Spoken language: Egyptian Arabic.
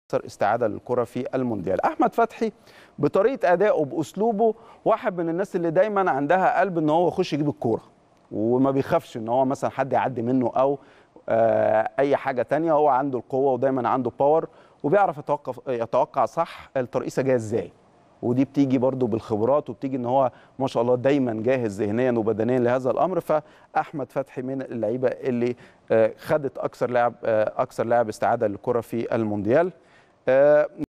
اكثر استعاده للكره في المونديال احمد فتحي بطريقه ادائه باسلوبه واحد من الناس اللي دايما عندها قلب ان هو يخش يجيب الكوره وما بيخافش ان هو مثلا حد يعدي منه او آه اي حاجه تانية هو عنده القوه ودايما عنده باور وبيعرف يتوقف يتوقع صح الترقيصه جايه ازاي ودي بتيجي برضو بالخبرات وبتيجي ان هو ما شاء الله دايما جاهز ذهنيا وبدنيا لهذا الامر فاحمد فتحي من اللعيبه اللي آه خدت اكثر لاعب آه اكثر لاعب استعاده للكره في المونديال